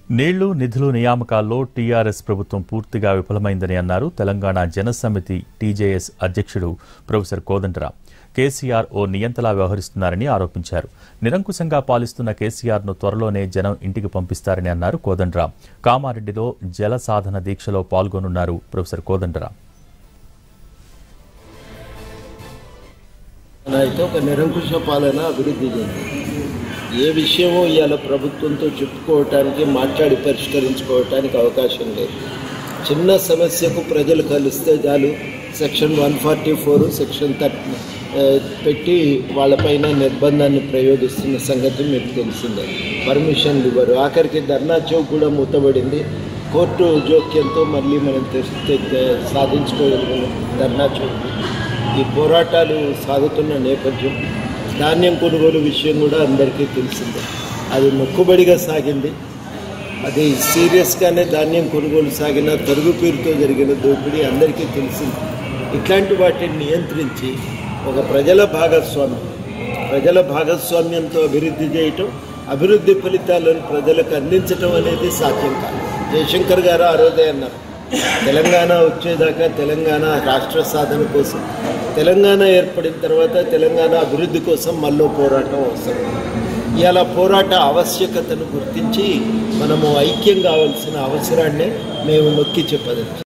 నీళ్లు నిధులు నియామకాల్లో టీఆర్ఎస్ ప్రభుత్వం పూర్తిగా విఫలమైందని అన్నారు తెలంగాణ జనసమితి టీజేఎస్ అధ్యక్షుడు ప్రొఫెసర్ కోదండరాం కేసీఆర్ ఓ నియంతలా వ్యవహరిస్తున్నారని ఆరోపించారు నిరంకుశంగా పాలిస్తున్న కేసీఆర్ను త్వరలోనే జనం ఇంటికి పంపిస్తారని అన్నారు కోదండరాం కామారెడ్డిలో జల సాధన దీక్షలో పాల్గొనున్నారు ప్రొఫెసర్ కోదండరాం అయితే ఒక నిరంకుశ పాలన అభివృద్ధి చెందింది ఏ విషయమో ఇవాళ ప్రభుత్వంతో చెప్పుకోవటానికి మాట్లాడి పరిష్కరించుకోవటానికి అవకాశం లేదు చిన్న సమస్యకు ప్రజలు కలిస్తే చాలు section one forty four section thirty పెట్టి వాళ్ళపైన నిర్బంధాన్ని ప్రయోగిస్తున్న సంగతి మీకు తెలిసిందే పర్మిషన్లు ఇవ్వరు ఆఖరికి ధర్నా చౌక్ కూడా మూతబడింది కోర్టు జోక్యంతో మళ్ళీ మనం తెస్తే సాధించుకోగలిగిన ధర్నా చౌక్ ఈ పోరాటాలు సాగుతున్న నేపథ్యం ధాన్యం కొనుగోలు విషయం కూడా అందరికీ తెలిసిందే అది మొక్కుబడిగా సాగింది అది సీరియస్గానే ధాన్యం కొనుగోలు సాగిన తరుగు పేరుతో జరిగిన దోపిడీ అందరికీ తెలిసింది ఇట్లాంటి వాటిని నియంత్రించి ఒక ప్రజల భాగస్వామ్యం ప్రజల భాగస్వామ్యంతో అభివృద్ధి చేయటం అభివృద్ధి ఫలితాలను ప్రజలకు అందించటం అనేది సాధ్యం కాదు జయశంకర్ గారు ఆ రోజే అన్నారు తెలంగాణ వచ్చేదాకా తెలంగాణ రాష్ట్ర సాధన కోసం తెలంగాణ ఏర్పడిన తర్వాత తెలంగాణ అభివృద్ధి కోసం మళ్ళీ పోరాటం అవసరం ఇవాళ పోరాట ఆవశ్యకతను గుర్తించి మనము ఐక్యం కావాల్సిన అవసరాన్ని మేము నొక్కి చెప్పదచ్చు